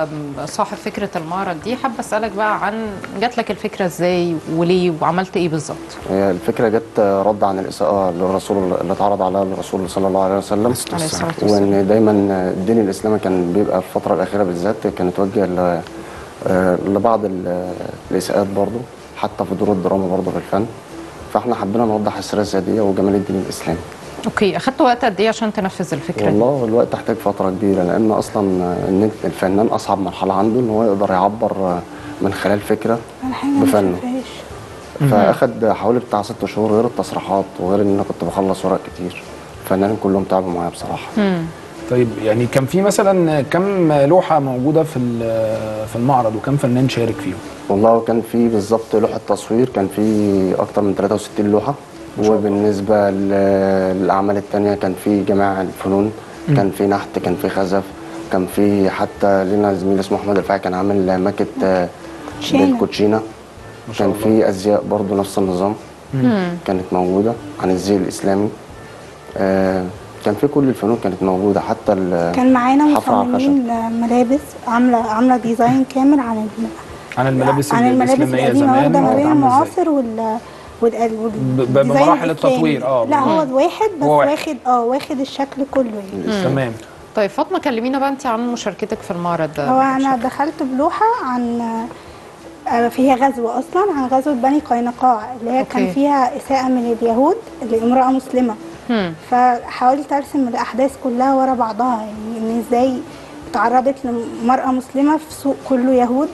صاحب فكره المعرض دي حابه اسالك بقى عن جات لك الفكره ازاي وليه وعملت ايه بالظبط هي الفكره جت رد عن الاساءه للرسول اللي اتعرض عليها الرسول صلى الله عليه وسلم عليه الصلاة والسلام. وان دايما الدين الاسلامي كان بيبقى في الفتره الاخيره بالذات كان يتوجه ل- آه، لبعض ال- الاساءات برضه حتى في دور الدراما برضه في الفن فاحنا حبينا نوضح السيره الذاتيه وجمال الدين الاسلامي اوكي اخدت وقت قد ايه عشان تنفذ الفكره دي والله الوقت احتاج فتره كبيره لان اصلا ان الفنان اصعب مرحله عنده ان هو يقدر يعبر من خلال فكره على حاجه ما بفنه. شافهاش فاخد حوالي بتاع ست شهور غير التصريحات وغير ان انا كنت بخلص ورق كتير الفنانين كلهم تعبوا معايا بصراحه طيب يعني كان في مثلا كم لوحه موجوده في ال- في المعرض وكم فنان شارك فيهم والله كان في بالظبط لوحه تصوير كان في اكتر من 63 لوحه وبالنسبه ل- للاعمال التانية كان في جميع الفنون كان في نحت كان في خزف كان في حتى لنا زميل اسمه احمد الفاعل كان عامل ماكت آه، كوتشينة. للكوتشينه كان في ازياء برضو نفس النظام كانت موجوده عن الزي الاسلامي آه، كان في كل الفنون كانت موجوده حتى ال- كان معانا الحفر على الخشب. مصممين ملابس عامله عامله ديزاين كامل عن ال... عن الملابس عن الملابس الاسلاميه القديمه زمان واخده ما بين كانت عاملة إزاي؟ المعاصر وال وال وال- ب- والديزاين بمراحل الإسلامي. التطوير، آه، لا هو بالظبط. واحد بس هو واحد. واخد اه واخد الشكل كله يعني تمام طيب فاطمه كلمينا بقى انت عن مشاركتك في المعرض ده هو انا دخلت بلوحه عن آه، فيها غزوه اصلا عن غزوه بني قينقاع اللي هي كان أوكي. فيها اساءه من اليهود لامراه مسلمه هم. فحاولت ارسم الاحداث كلها ورا بعضها يعني ان ازاي تعرضت لمراه مسلمه في سوق كله يهود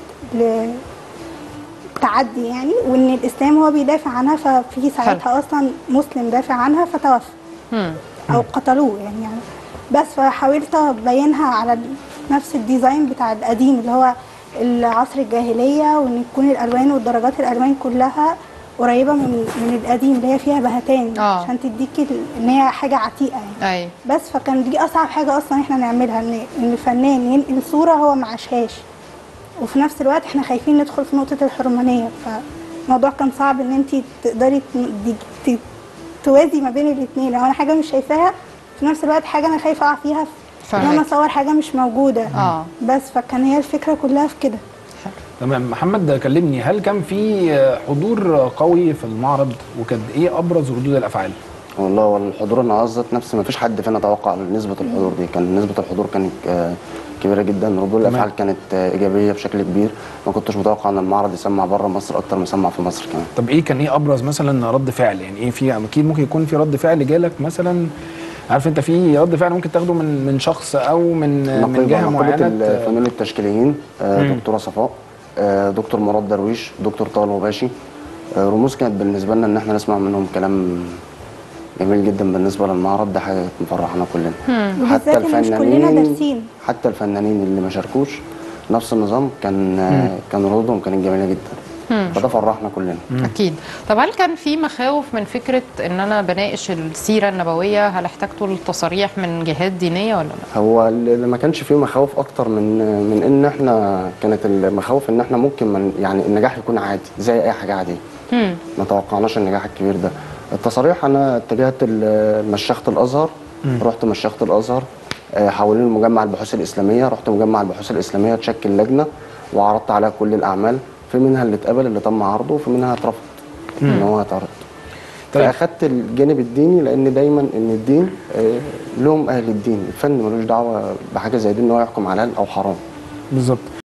لتعدي يعني وان الاسلام هو بيدافع عنها ففي ساعتها اصلا مسلم دافع عنها فتوفى هم. او قتلوه يعني, يعني بس فحاولت ابينها على ال- نفس الديزاين بتاع القديم اللي هو العصر الجاهليه وان تكون الالوان والدرجات الالوان كلها قريبه من من القديم اللي هي فيها بهتان آه. عشان تديكي ال- ان هي حاجه عتيقه يعني اي بس فكان دي اصعب حاجه اصلا احنا نعملها ان ان الفنان ينقل صوره هو ما عاشهاش وفي نفس الوقت احنا خايفين ندخل في نقطه الحرمانيه فالموضوع كان صعب ان انت تقدري ت- دي- ت- توازي ما بين الاثنين لو انا حاجه مش شايفاها في نفس الوقت حاجه انا خايفه اقع فيها في ان انا فهمك. اصور حاجه مش موجوده آه. بس فكان هي الفكره كلها في كده تمام محمد كلمني هل كان في حضور قوي في المعرض وكانت ايه ابرز ردود الافعال والله والحضور النهارده ذات نفسه ما فيش حد فينا توقع نسبه الحضور دي كان نسبه الحضور كانت آه، كبيره جدا ردود الافعال كانت آه، ايجابيه بشكل كبير ما كنتش متوقع ان المعرض يسمع بره مصر اكتر ما يسمع في مصر كمان طب ايه كان ايه ابرز مثلا رد فعل يعني ايه في اكيد ممكن يكون في رد فعل جالك مثلا عارف انت في رد فعل ممكن تاخده من من شخص او من من نقيبة جهه نقيبة معينه الفنانين التشكيليين آه، مم. دكتوره صفاء آه، دكتور مراد درويش دكتور طه الغباشي آه، رموز كانت بالنسبه لنا ان احنا نسمع منهم كلام جميل جدا بالنسبه للمعرض ده حاجه مفرحانا كلنا وبالذات إن مش كلنا دارسين. حتى الفنانين اللي ما شاركوش نفس النظام كان آه، كان ردودهم كانت جميله جدا فده فرحنا كلنا اكيد طب هل كان في مخاوف من فكره ان انا بناقش السيره النبويه هل احتجتوا للتصاريح من جهات دينيه ولا لا هو اللي ما كانش فيه مخاوف اكتر من من ان احنا كانت المخاوف ان احنا ممكن من يعني النجاح يكون عادي زي اي حاجه عاديه هم. ما توقعناش النجاح الكبير ده التصاريح انا اتجهت ال- مشيخه الازهر رحت مشيخه الازهر آه، حوالين مجمع البحوث الاسلاميه رحت مجمع البحوث الاسلاميه تشكل لجنه وعرضت عليها كل الاعمال في منها اللي اتقبل اللي تم عرضه وفي منها اترفض ان هو اتعرض طيب. فاخدت الجانب الديني لان دايما ان الدين آه، لهم اهل الدين الفن ملوش دعوه بحاجه زي دي ان هو يحكم حلال او حرام بالظبط